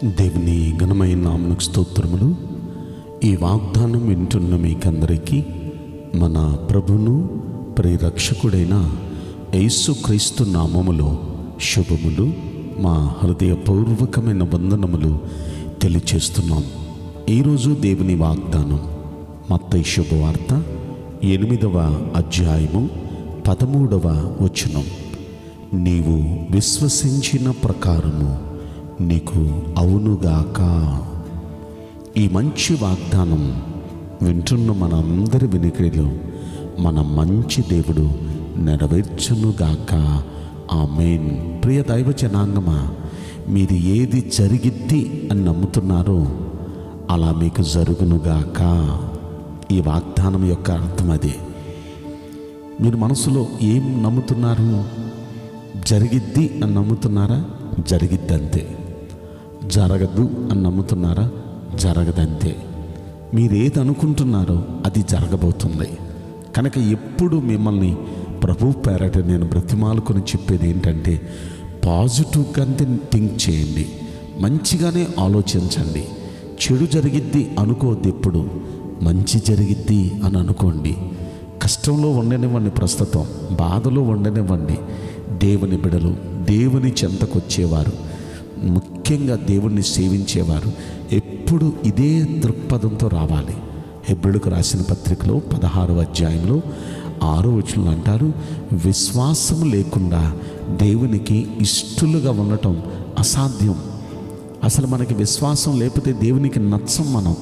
దేవుని ఘనమైన నామకు స్తోత్రములు ఈ వాగ్దానం వింటున్న మీకందరికీ మన ప్రభును పరిరక్షకుడైన యేసుక్రీస్తు నామములో శుభములు మా హృదయపూర్వకమైన వందనములు తెలియచేస్తున్నాం ఈరోజు దేవుని వాగ్దానం మత్తయి శుభవార్త ఎనిమిదవ అధ్యాయము పదమూడవ వచనం నీవు విశ్వసించిన ప్రకారము నీకు అవునుగాక ఈ మంచి వాగ్దానం వింటున్న మనందరి వినికిడిలో మన మంచి దేవుడు నెరవేర్చునుగాక ఆమెన్ ప్రియ దైవ జనాంగమా మీది ఏది జరిగిద్ది అని నమ్ముతున్నారో అలా మీకు జరుగునుగాక ఈ వాగ్దానం యొక్క అర్థం అదే మీరు మనసులో ఏం నమ్ముతున్నారు జరిగిద్ది అని నమ్ముతున్నారా జరిగిద్ది అంతే జరగదు అని నమ్ముతున్నారా జరగదంతే మీరు ఏది అనుకుంటున్నారో అది జరగబోతుంది కనుక ఎప్పుడు మిమ్మల్ని ప్రభు పేరట నేను బ్రతిమాలుకొని చెప్పేది ఏంటంటే పాజిటివ్గా థింక్ చేయండి మంచిగానే ఆలోచించండి చెడు జరిగిద్ది అనుకోవద్దు ఎప్పుడు మంచి జరిగిద్ది అని అనుకోండి కష్టంలో ఉండనివ్వండి ప్రస్తుతం బాధలో ఉండనివ్వండి దేవుని బిడలు దేవుని చెంతకొచ్చేవారు ముఖ్యంగా దేవుణ్ణి సేవించేవారు ఎప్పుడు ఇదే దృక్పథంతో రావాలి హెబ్రిడుకు రాసిన పత్రికలో పదహారు అధ్యాయంలో ఆరో వచనంలో అంటారు విశ్వాసం లేకుండా దేవునికి ఇష్టలుగా ఉండటం అసాధ్యం అసలు మనకి విశ్వాసం లేకపోతే దేవునికి నచ్చం మనం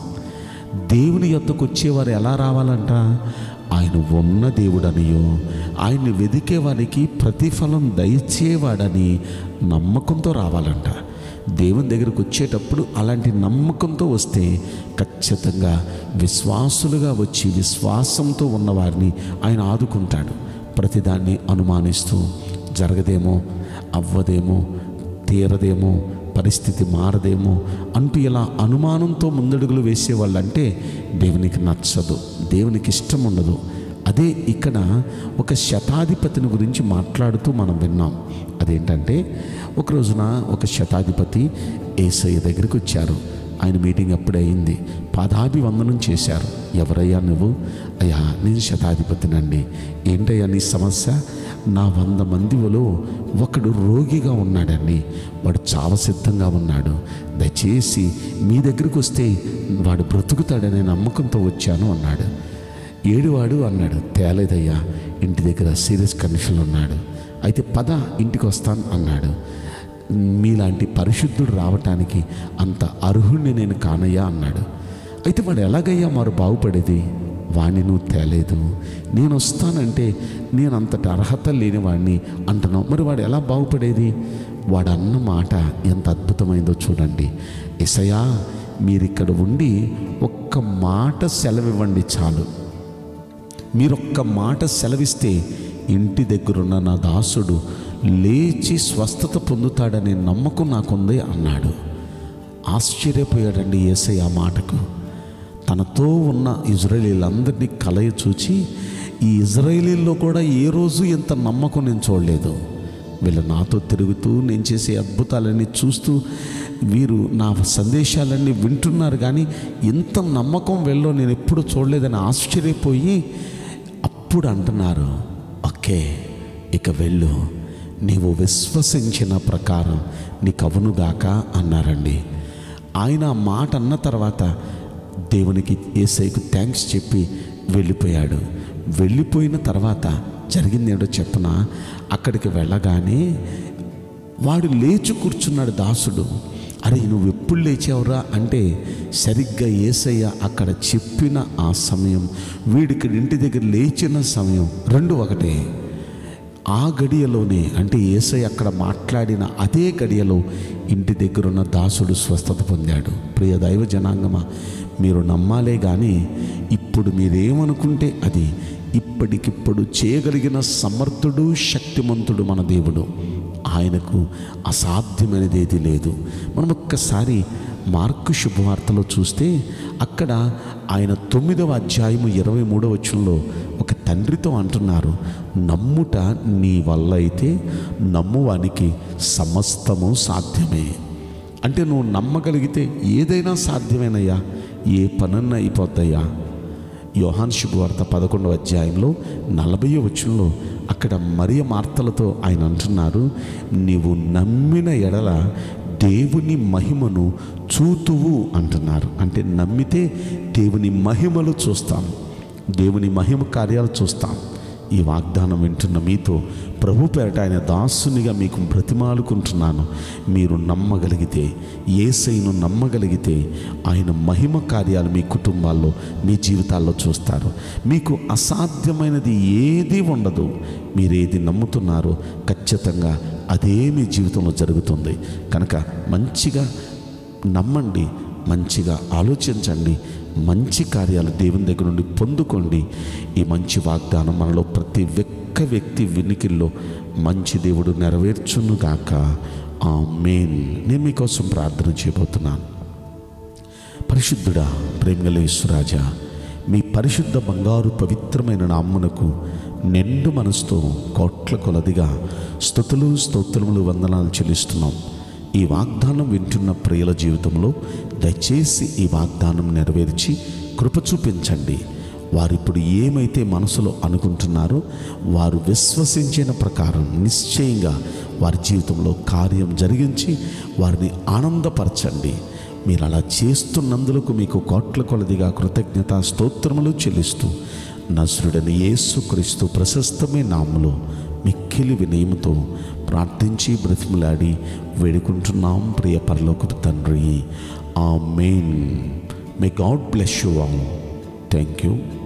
దేవుని యొద్దకు వచ్చేవారు ఎలా రావాలంట ఆయన ఉన్న దేవుడనియో ఆయన్ని వెదికే వారికి ప్రతిఫలం దయచేవాడని నమ్మకంతో రావాలంట దేవుని దగ్గరకు వచ్చేటప్పుడు అలాంటి నమ్మకంతో వస్తే ఖచ్చితంగా విశ్వాసులుగా వచ్చి విశ్వాసంతో ఉన్నవారిని ఆయన ఆదుకుంటాడు ప్రతిదాన్ని అనుమానిస్తూ జరగదేమో అవ్వదేమో తీరదేమో పరిస్థితి మారదేమో అంటూ ఇలా అనుమానంతో ముందడుగులు వేసేవాళ్ళంటే దేవునికి నచ్చదు దేవునికి ఇష్టం ఉండదు అదే ఇక్కడ ఒక శతాధిపతిని గురించి మాట్లాడుతూ మనం విన్నాం అదేంటంటే ఒక రోజున ఒక శతాధిపతి ఏసయ్య దగ్గరికి వచ్చారు ఆయన మీటింగ్ అప్పుడే అయింది పాదాభివందనం చేశారు ఎవరయ్యా నువ్వు అయ్యా నేను శతాధిపతినండి ఏంటయ్యా నీ సమస్య నా వంద మందిలో ఒకడు రోగిగా ఉన్నాడండి వాడు చావ సిద్ధంగా ఉన్నాడు దయచేసి మీ దగ్గరికి వస్తే వాడు బ్రతుకుతాడనే నమ్మకంతో వచ్చాను అన్నాడు ఏడువాడు అన్నాడు తేలేదయ్యా ఇంటి దగ్గర సీరియస్ కండిషన్లో ఉన్నాడు అయితే పద ఇంటికి వస్తాను అన్నాడు మీలాంటి పరిశుద్ధుడు రావటానికి అంత అర్హుణ్ణి నేను కానయ్యా అన్నాడు అయితే వాడు ఎలాగయ్యా మరి బాగుపడేది వాణ్ణి నువ్వు తేలేదు నేను వస్తానంటే నేను అంతటి అర్హత లేని వాడిని అంటున్నావు మరి వాడు ఎలా బాగుపడేది వాడు అన్న మాట ఎంత అద్భుతమైందో చూడండి ఎసయా మీరు ఇక్కడ ఉండి ఒక్క మాట సెలవివ్వండి చాలు మీరు ఒక్క మాట సెలవిస్తే ఇంటి దగ్గరున్న నా దాసుడు లేచి స్వస్థత పొందుతాడనే నమ్మకం నాకుంది అన్నాడు ఆశ్చర్యపోయాడండి ఏసై ఆ మాటకు తనతో ఉన్న ఇజ్రాయేలీలందరినీ కలయి చూచి ఈ ఇజ్రాయేలీల్లో కూడా ఏ రోజు ఇంత నమ్మకం నేను చూడలేదు వీళ్ళు నాతో తిరుగుతూ నేను చేసే అద్భుతాలన్నీ చూస్తూ వీరు నా సందేశాలన్నీ వింటున్నారు కానీ ఇంత నమ్మకం వీళ్ళలో నేను ఎప్పుడు చూడలేదని ఆశ్చర్యపోయి అప్పుడు అంటున్నారు ఓకే ఇక వెళ్ళు నీవు విశ్వసించిన ప్రకారం నీకు అవునుగాక అన్నారండి ఆయన ఆ మాట అన్న తర్వాత దేవునికి ఏసైకు థ్యాంక్స్ చెప్పి వెళ్ళిపోయాడు వెళ్ళిపోయిన తర్వాత జరిగింది ఏంటో చెప్పన అక్కడికి వెళ్ళగానే వాడు లేచి కూర్చున్నాడు దాసుడు అరే నువ్వు ఎప్పుడు లేచావురా అంటే సరిగ్గా ఏసయ్య అక్కడ చెప్పిన ఆ సమయం వీడికి ఇంటి దగ్గర లేచిన సమయం రెండు ఒకటే ఆ గడియలోనే అంటే ఏసై అక్కడ మాట్లాడిన అదే గడియలో ఇంటి దగ్గర ఉన్న దాసుడు స్వస్థత పొందాడు ప్రియ దైవ జనాంగమా మీరు నమ్మాలే కానీ ఇప్పుడు మీరేమనుకుంటే అది ఇప్పటికిప్పుడు చేయగలిగిన సమర్థుడు శక్తిమంతుడు మన దేవుడు ఆయనకు అసాధ్యమైనది ఏది లేదు మనం ఒక్కసారి మార్కు శుభవార్తలో చూస్తే అక్కడ ఆయన తొమ్మిదవ అధ్యాయము ఇరవై మూడవ వచనంలో ఒక తండ్రితో అంటున్నారు నమ్ముట నీ వల్ల అయితే నమ్మువానికి సమస్తము సాధ్యమే అంటే నువ్వు నమ్మగలిగితే ఏదైనా సాధ్యమేనయ్యా ఏ పనన్నా అయిపోద్దయ్యా యోహాన్ శుభవార్త పదకొండవ అధ్యాయంలో నలభై వచనంలో అక్కడ మరియ మార్తలతో ఆయన అంటున్నారు నీవు నమ్మిన ఎడల దేవుని మహిమను చూతువు అంటున్నారు అంటే నమ్మితే దేవుని మహిమలు చూస్తాం దేవుని మహిమ కార్యాలు చూస్తాం ఈ వాగ్దానం వింటున్న మీతో ప్రభు పేరట ఆయన దాసునిగా మీకు బ్రతిమాలుకుంటున్నాను మీరు నమ్మగలిగితే ఏసైను నమ్మగలిగితే ఆయన మహిమ కార్యాలు మీ కుటుంబాల్లో మీ జీవితాల్లో చూస్తారు మీకు అసాధ్యమైనది ఏది ఉండదు మీరు ఏది నమ్ముతున్నారో ఖచ్చితంగా అదే మీ జీవితంలో జరుగుతుంది కనుక మంచిగా నమ్మండి మంచిగా ఆలోచించండి మంచి కార్యాలు దేవుని దగ్గర నుండి పొందుకోండి ఈ మంచి వాగ్దానం మనలో ప్రతి ఒక్క వ్యక్తి వినికిల్లో మంచి దేవుడు నెరవేర్చునుగాక ఆ మెయిన్ నేను మీకోసం ప్రార్థన చేయబోతున్నాను పరిశుద్ధుడా ప్రేమగలేశ్వరాజా మీ పరిశుద్ధ బంగారు పవిత్రమైన నామ్మునకు నిండు మనసుతో కోట్ల కొలదిగా స్థుతులు స్తోత్రములు వందనాలు చెల్లిస్తున్నాం ఈ వాగ్దానం వింటున్న ప్రియుల జీవితంలో దయచేసి ఈ వాగ్దానం నెరవేర్చి కృప చూపించండి వారిప్పుడు ఏమైతే మనసులో అనుకుంటున్నారో వారు విశ్వసించిన ప్రకారం నిశ్చయంగా వారి జీవితంలో కార్యం జరిగించి వారిని ఆనందపరచండి మీరు అలా చేస్తున్నందులకు మీకు కోట్ల కొలదిగా కృతజ్ఞత స్తోత్రములు చెల్లిస్తూ నసురుడని యేసుక్రీస్తు ప్రశస్తమే నామములో మిక్కిలి వినయముతో ప్రార్థించి బ్రతిమలాడి వేడుకుంటున్నాం ప్రియ పరలోకపు తండ్రి amen may God bless you all thank you